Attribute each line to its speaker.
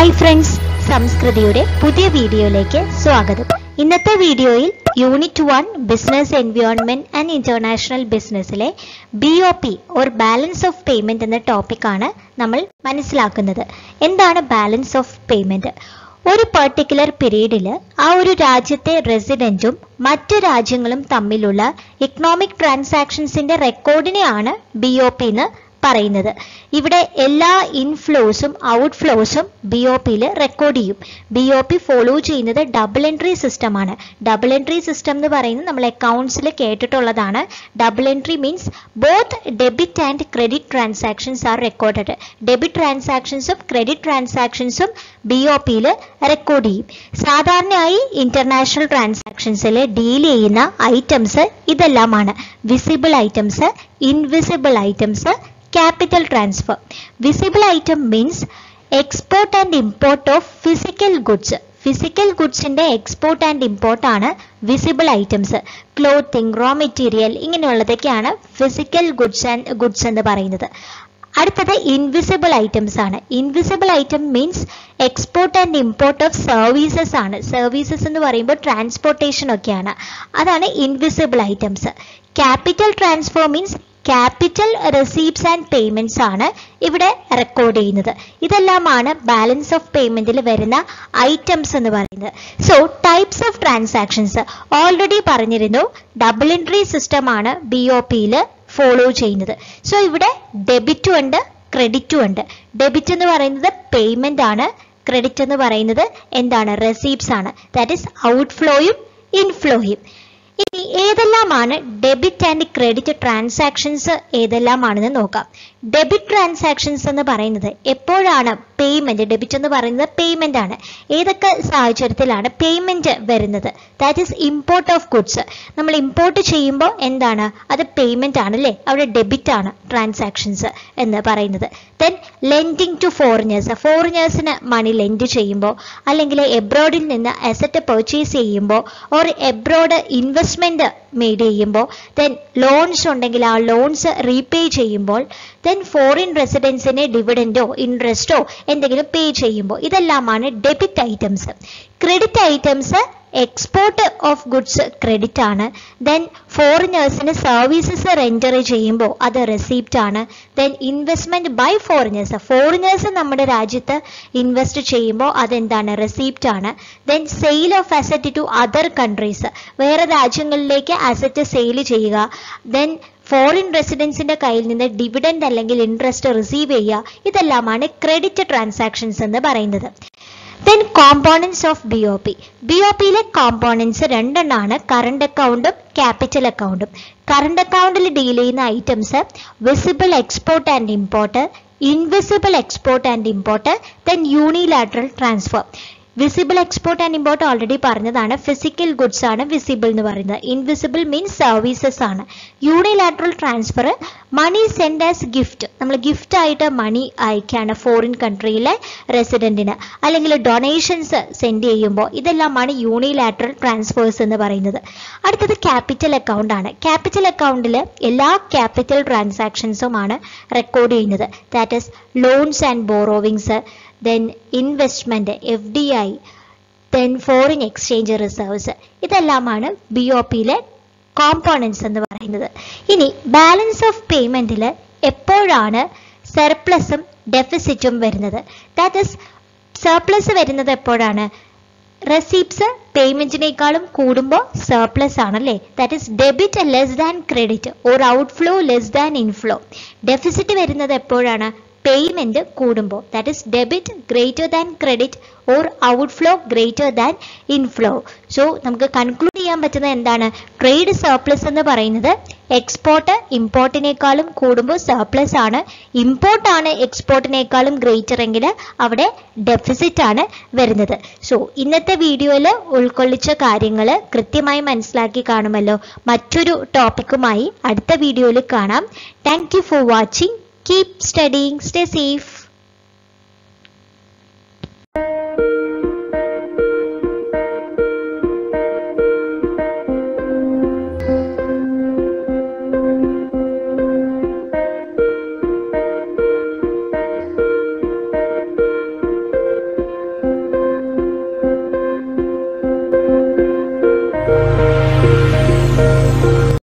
Speaker 1: hi friends സംസ്കൃതിയുടെ പുതിയ വീഡിയോയിലേക്ക് സ്വാഗതം ഇന്നത്തെ വീഡിയോയിൽ unit one business environment and international ബിസിനസ്സിലെ B O P or balance of payment എന്ന ടോപ്പിക്കാണ് നമ്മൾ മനസ്സിലാക്കുന്നത് എന്താണ് ബാലൻസ് ഓഫ് പേയ്മെന്റ് ഒരു പെർട്ടിക്കുലർ പീരീഡിൽ ആ ഒരു രാജ്യത്തെ റെസിഡന്റും മറ്റു രാജ്യങ്ങളും തമ്മിലുള്ള ഇക്കണോമിക് ട്രാൻസാക്ഷൻസിന്റെ റെക്കോർഡിനെയാണ് ബി ഒ പി എന്ന് പറയുന്നത് ഇവിടെ എല്ലാ ഇൻഫ്ലോസും ഔട്ട്ഫ്ലോസും ബി ഒ പിയിൽ റെക്കോർഡ് ചെയ്യും ബി ഒ പി ഫോളോ ചെയ്യുന്നത് ഡബിൾ എൻട്രി സിസ്റ്റം ആണ് ഡബിൾ എൻട്രി സിസ്റ്റം എന്ന് പറയുന്നത് നമ്മൾ അക്കൗണ്ട്സിൽ കേട്ടിട്ടുള്ളതാണ് double entry means both debit and credit transactions are recorded debit ട്രാൻസാക്ഷൻസും ക്രെഡിറ്റ് ട്രാൻസാക്ഷൻസും ബി ഒ പിയിൽ റെക്കോർഡ് ചെയ്യും സാധാരണയായി ഇന്റർനാഷണൽ ട്രാൻസാക്ഷൻസിൽ ഡീൽ ചെയ്യുന്ന ഐറ്റംസ് ഇതെല്ലാമാണ് visible items invisible items capital transfer visible item means export and import of physical goods physical ഗുഡ്സിന്റെ export and import ആണ് visible items clothing raw material ഇങ്ങനെയുള്ളതൊക്കെയാണ് ഫിസിക്കൽ ഗുഡ്സ് ആൻഡ് ഗുഡ്സ് എന്ന് പറയുന്നത് അടുത്തത് invisible items ആണ് invisible item means export and import of services ആണ് services എന്ന് പറയുമ്പോൾ ട്രാൻസ്പോർട്ടേഷൻ ഒക്കെയാണ് അതാണ് invisible items capital transfer means capital receipts and payments ആണ് ഇവിടെ റെക്കോർഡ് ചെയ്യുന്നത് ഇതെല്ലാമാണ് ബാലൻസ് ഓഫ് പേയ്മെന്റിൽ വരുന്ന ഐറ്റംസ് എന്ന് പറയുന്നത് so types of transactions already പറഞ്ഞിരുന്നു ഡബിൾ എൻട്രി സിസ്റ്റം ആണ് ബി ഒ പിയിൽ ഫോളോ ചെയ്യുന്നത് സോ ഇവിടെ ഡെബിറ്റും ഉണ്ട് ക്രെഡിറ്റും ഉണ്ട് ഡെബിറ്റ് എന്ന് പറയുന്നത് പേയ്മെന്റ് ആണ് ക്രെഡിറ്റ് എന്ന് പറയുന്നത് എന്താണ് റെസീപ്റ്റ്സ് ആണ് ദാറ്റ് ഈസ് ഔട്ട്ഫ്ലോയും ഇൻഫ്ലോയും ഇനി ഏതെല്ലാമാണ് ഡെബിറ്റ് ആൻഡ് ക്രെഡിറ്റ് ട്രാൻസാക്ഷൻസ് ഏതെല്ലാമാണെന്ന് നോക്കാം ഡെബിറ്റ് ട്രാൻസാക്ഷൻസ് എന്ന് പറയുന്നത് എപ്പോഴാണ് പേയ്മെന്റ് ഡെബിറ്റ് എന്ന് പറയുന്നത് പേയ്മെന്റ് ആണ് ഏതൊക്കെ സാഹചര്യത്തിലാണ് പേയ്മെന്റ് വരുന്നത് that is import of goods നമ്മൾ ഇമ്പോർട്ട് ചെയ്യുമ്പോൾ എന്താണ് അത് പേയ്മെന്റ് ആണ് അല്ലേ അവിടെ ഡെബിറ്റ് ആണ് ട്രാൻസാക്ഷൻസ് എന്ന് പറയുന്നത് ദെൻ ലെൻഡിങ് ടു ഫോറിനേഴ്സ് ഫോറിനേഴ്സിന് മണി ലെൻഡ് ചെയ്യുമ്പോൾ അല്ലെങ്കിൽ എബ്രോഡിൽ നിന്ന് അസറ്റ് പർച്ചേസ് ചെയ്യുമ്പോൾ ഓർ എബ്രോഡ് ഇൻവെസ്റ്റ്മെന്റ് മെയ്ഡ് ചെയ്യുമ്പോൾ ദെൻ ലോൺസ് ഉണ്ടെങ്കിൽ ആ ലോൺസ് റീപേ ചെയ്യുമ്പോൾ ദെൻ ഫോറിൻ റെസിഡൻസിന് ഡിവിഡൻഡോ ഇൻട്രസ്റ്റോ എന്തെങ്കിലും പേ ചെയ്യുമ്പോൾ ഇതെല്ലാമാണ് debit items credit items export of goods credit ആണ് ദെൻ ഫോറിനേഴ്സിന് സർവീസസ് റെൻഡർ ചെയ്യുമ്പോൾ അത് റെസീപ്റ്റ് ആണ് then investment by foreigners foreigners നമ്മുടെ രാജ്യത്ത് ഇൻവെസ്റ്റ് ചെയ്യുമ്പോൾ അതെന്താണ് റെസീപ്റ്റ് ആണ് then sale of asset to other countries വേറെ രാജ്യങ്ങളിലേക്ക് അസറ്റ് സെയിൽ ചെയ്യുക ദെൻ ഫോറിൻ റെസിഡൻസിന്റെ കയ്യിൽ നിന്ന് ഡിവിഡൻഡ് അല്ലെങ്കിൽ ഇൻട്രസ്റ്റ് റിസീവ് ചെയ്യുക ഇതെല്ലാമാണ് ക്രെഡിറ്റ് ട്രാൻസാക്ഷൻസ് എന്ന് പറയുന്നത് then components of B O P B O പിയിലെ കോമ്പോണൻസ് രണ്ടെണ്ണമാണ് കറണ്ട് അക്കൗണ്ടും ക്യാപിറ്റൽ അക്കൗണ്ടും കറണ്ട് അക്കൗണ്ടിൽ ഡീൽ ചെയ്യുന്ന items visible export and import invisible export and import then unilateral transfer visible export and import already പറഞ്ഞതാണ് physical goods ആണ് visible എന്ന് പറയുന്നത് ഇൻവിസിബിൾ മീൻസ് സർവീസസ് ആണ് unilateral transfer money send as gift നമ്മൾ gift ആയിട്ട് money അയക്കുകയാണ് foreign കൺട്രിയിലെ റെസിഡന്റിന് അല്ലെങ്കിൽ donations send ചെയ്യുമ്പോൾ ഇതെല്ലാമാണ് യൂണിലാറ്ററൽ ട്രാൻസ്ഫേഴ്സ് എന്ന് പറയുന്നത് അടുത്തത് ക്യാപിറ്റൽ അക്കൗണ്ട് ആണ് ക്യാപിറ്റൽ അക്കൗണ്ടിൽ എല്ലാ ക്യാപിറ്റൽ ട്രാൻസാക്ഷൻസുമാണ് റെക്കോർഡ് ചെയ്യുന്നത് that is loans and borrowings then investment F D I then foreign exchange reserves ഇതെല്ലാമാണ് ബി ഒ പിയിലെ കോമ്പോണൻസ് എന്ന് പറയുന്നത് ഇനി ബാലൻസ് ഓഫ് പേയ്മെന്റിൽ എപ്പോഴാണ് സർപ്ലസും ഡെഫിസിറ്റും വരുന്നത് ദാറ്റ് ഇസ് സർപ്ലസ് വരുന്നത് എപ്പോഴാണ് റെസീപ്റ്റ്സ് പേയ്മെന്റിനേക്കാളും കൂടുമ്പോൾ സർപ്ലസ് ആണല്ലേ that is debit less than credit or outflow less than inflow deficit വരുന്നത് എപ്പോഴാണ് പേയ്മെന്റ് കൂടുമ്പോൾ that is debit greater than credit or outflow greater than inflow so നമുക്ക് കൺക്ലൂഡ് ചെയ്യാൻ പറ്റുന്നത് എന്താണ് ട്രേഡ് സർപ്ലസ് എന്ന് പറയുന്നത് എക്സ്പോർട്ട് ഇമ്പോർട്ടിനേക്കാളും കൂടുമ്പോൾ സർപ്ലസ് ആണ് ഇമ്പോർട്ട് ആണ് എക്സ്പോർട്ടിനേക്കാളും ഗ്രേറ്റർ എങ്കിൽ അവിടെ ഡെഫിസിറ്റ് ആണ് വരുന്നത് സോ ഇന്നത്തെ വീഡിയോയിൽ ഉൾക്കൊള്ളിച്ച കാര്യങ്ങൾ കൃത്യമായി മനസ്സിലാക്കി കാണുമല്ലോ മറ്റൊരു ടോപ്പിക്കുമായി അടുത്ത വീഡിയോയിൽ കാണാം thank you for watching keep studying stay safe